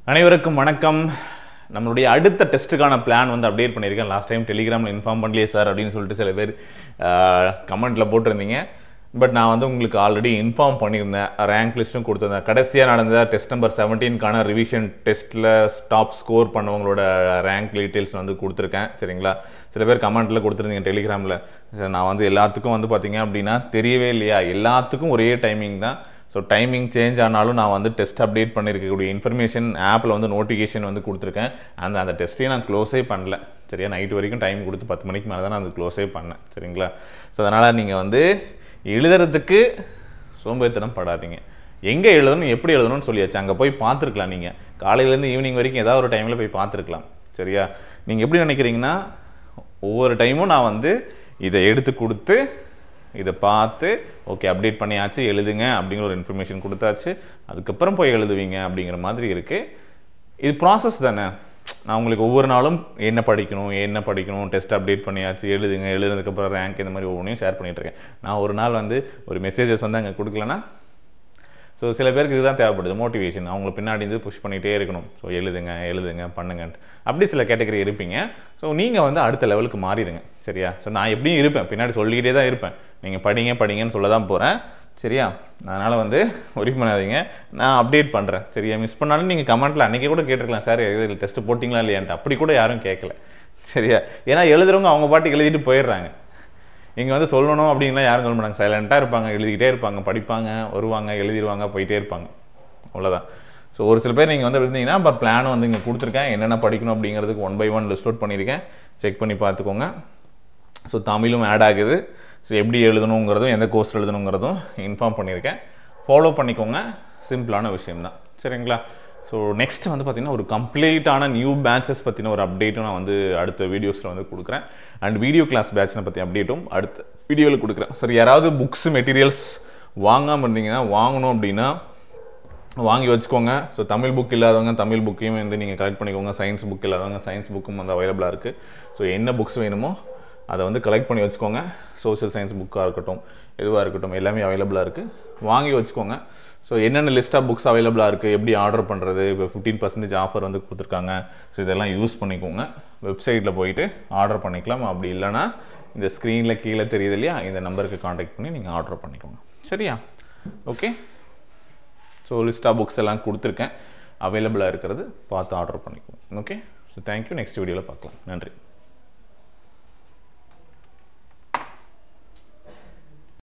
அனைவருக்கும் வணக்கம் நம்மளுடைய அடுத்த டெஸ்ட்டுக்கான பிளான் வந்து அப்டேட் பண்ணியிருக்கேன் லாஸ்ட் டைம் டெலிகிராமில் இன்ஃபார்ம் பண்ணலையே சார் அப்படின்னு சொல்லிட்டு சில பேர் கமெண்ட்டில் போட்டிருந்தீங்க பட் நான் வந்து உங்களுக்கு ஆல்ரெடி இன்ஃபார்ம் பண்ணியிருந்தேன் ரேங்க் லிஸ்ட்டும் கொடுத்துருந்தேன் கடைசியாக நடந்த டெஸ்ட் நம்பர் செவன்டீன்கான ரிவிஷன் டெஸ்ட்டில் டாப் ஸ்கோர் பண்ணவங்களோட ரேங்க் டீட்டெயில்ஸ் வந்து கொடுத்துருக்கேன் சரிங்களா சில பேர் கமெண்ட்டில் கொடுத்துருந்தீங்க டெலிகிராமில் சரி நான் வந்து எல்லாத்துக்கும் வந்து பார்த்தீங்க அப்படின்னா தெரியவே இல்லையா எல்லாத்துக்கும் ஒரே டைமிங் தான் ஸோ டைமிங் சேஞ்ச் ஆனாலும் நான் வந்து டெஸ்ட் அப்டேட் பண்ணியிருக்கக்கூடிய இன்ஃபர்மேஷன் ஆப்பில் வந்து நோட்டிஃபிகேஷன் வந்து கொடுத்துருக்கேன் அந்த அந்த டெஸ்ட்டையும் நான் க்ளோஸே பண்ணல சரியா நைட் வரைக்கும் டைம் கொடுத்து பத்து மணிக்கு மேலே தான் நான் அது க்ளோஸே பண்ணேன் சரிங்களா ஸோ அதனால் நீங்கள் வந்து எழுதுறதுக்கு சோம்பேறித்தனம் படாதீங்க எங்கே எழுதணும் எப்படி எழுதணும்னு சொல்லியாச்சு அங்கே போய் பார்த்துருக்கலாம் நீங்கள் காலையிலேருந்து ஈவினிங் வரைக்கும் ஏதாவது ஒரு டைமில் போய் பார்த்துருக்கலாம் சரியா நீங்கள் எப்படி நினைக்கிறீங்கன்னா ஒவ்வொரு டைமும் நான் வந்து இதை எடுத்து கொடுத்து இதை பார்த்து ஓகே அப்டேட் பண்ணியாச்சு எழுதுங்க அப்படிங்கிற ஒரு இன்ஃபர்மேஷன் கொடுத்தாச்சு அதுக்கப்புறம் போய் எழுதுவீங்க அப்படிங்கிற மாதிரி இருக்குது இது ப்ராசஸ் தானே நான் உங்களுக்கு ஒவ்வொரு நாளும் என்ன படிக்கணும் என்ன படிக்கணும் டெஸ்ட் அப்டேட் பண்ணியாச்சு எழுதுங்க எழுதுனதுக்கப்புறம் ரேங்க் இந்த மாதிரி ஒவ்வொன்றையும் ஷேர் பண்ணிகிட்ருக்கேன் நான் ஒரு நாள் வந்து ஒரு மெசேஜஸ் வந்து அங்கே கொடுக்கலன்னா ஸோ சில பேருக்கு இதுதான் தேவைப்படுது மோட்டிவேஷன் அவங்கள பின்னாடி இருந்து புஷ் பண்ணிகிட்டே இருக்கணும் ஸோ எழுதுங்க எழுதுங்க பண்ணுங்கன்ட்டு அப்படி சில கேட்டகரி இருப்பீங்க ஸோ நீங்கள் வந்து அடுத்த லெவலுக்கு மாறிடுங்க சரியா ஸோ நான் எப்படியும் இருப்பேன் பின்னாடி சொல்லிக்கிட்டே தான் இருப்பேன் நீங்கள் படிங்க படிங்கன்னு சொல்ல தான் போகிறேன் சரியா அதனால் வந்து ஒரி பண்ணாதீங்க நான் அப்டேட் பண்ணுறேன் சரியா மிஸ் பண்ணாலும் நீங்கள் கமெண்ட்டில் அன்றைக்கி கூட கேட்டிருக்கலாம் சார் இதில் டெஸ்ட்டு போட்டிங்களா இல்லையான்ட்டு அப்படி கூட யாரும் கேட்கல சரியா ஏன்னா எழுதுறவங்க அவங்க பாட்டுக்கு எழுதிட்டு போயிடுறாங்க இங்கே வந்து சொல்லணும் அப்படின்லாம் யாரும் சொல்ல மாட்டாங்க சைலண்ட்டாக இருப்பாங்க எழுதிக்கிட்டே இருப்பாங்க படிப்பாங்க வருவாங்க எழுதிடுவாங்க போயிட்டே இருப்பாங்க அவ்வளோதான் ஸோ ஒரு சில பேர் நீங்கள் வந்து இருந்தீங்கன்னா இப்போ பிளான் வந்து இங்கே கொடுத்துருக்கேன் என்னென்ன படிக்கணும் அப்படிங்கிறதுக்கு one by one list out பண்ணியிருக்கேன் செக் பண்ணி பார்த்துக்கோங்க ஸோ தமிழும் ஆட் ஆகுது ஸோ எப்படி எழுதணுங்கிறதும் எந்த கோர்ஸ் எழுதணுங்கிறதும் இன்ஃபார்ம் பண்ணியிருக்கேன் ஃபாலோ பண்ணிக்கோங்க சிம்பிளான விஷயம்தான் சரிங்களா ஸோ நெக்ஸ்ட் வந்து பார்த்திங்கன்னா ஒரு கம்ப்ளீட்டான நியூ பேட்சஸ் பற்றின ஒரு அப்டேட்டும் நான் வந்து அடுத்த வீடியோஸில் வந்து கொடுக்குறேன் அண்ட் வீடியோ கிளாஸ் பேட்சனை பற்றி அப்டேட்டும் அடுத்த வீடியோவில் கொடுக்குறேன் சரி யாராவது புக்ஸ் மெட்டீரியல்ஸ் வாங்காமல் இருந்தீங்கன்னா வாங்கணும் அப்படின்னா வாங்கி வச்சுக்கோங்க ஸோ தமிழ் புக் இல்லாதவங்க தமிழ் புக்கையும் வந்து நீங்கள் கலெக்ட் பண்ணிக்கோங்க சயின்ஸ் புக் இல்லாதவங்க சயின்ஸ் புக்கும் வந்து அவைலபிளாக இருக்குது ஸோ என்ன புக்ஸ் வேணுமோ அதை வந்து கலெக்ட் பண்ணி வச்சுக்கோங்க சோஷியல் சயின்ஸ் புக்காக இருக்கட்டும் எதுவாக இருக்கட்டும் எல்லாமே அவைலபிளாக இருக்குது வாங்கி வச்சுக்கோங்க ஸோ என்னென்ன லிஸ்ட் ஆஃப் புக்ஸ் அவைலபிளாக இருக்குது எப்படி ஆர்டர் பண்ணுறது இப்போ ஃபிஃப்டீன் பர்சன்டேஜ் ஆஃபர் வந்து கொடுத்துருக்காங்க ஸோ இதெல்லாம் யூஸ் பண்ணிக்கோங்க வெப்சைட்டில் போயிட்டு ஆர்டர் பண்ணிக்கலாம் அப்படி இல்லைனா இந்த ஸ்க்ரீனில் கீழே தெரியுது இல்லையா இந்த நம்பருக்கு காண்டாக்ட் பண்ணி நீங்கள் ஆர்டர் பண்ணிக்கோங்க சரியா okay so list of books எல்லாம் கொடுத்துருக்கேன் அவைலபிளாக இருக்கிறது பார்த்து ஆர்டர் பண்ணிக்கோங்க ஓகே ஸோ தேங்க்யூ நெக்ஸ்ட் வீடியோவில் பார்க்கலாம் நன்றி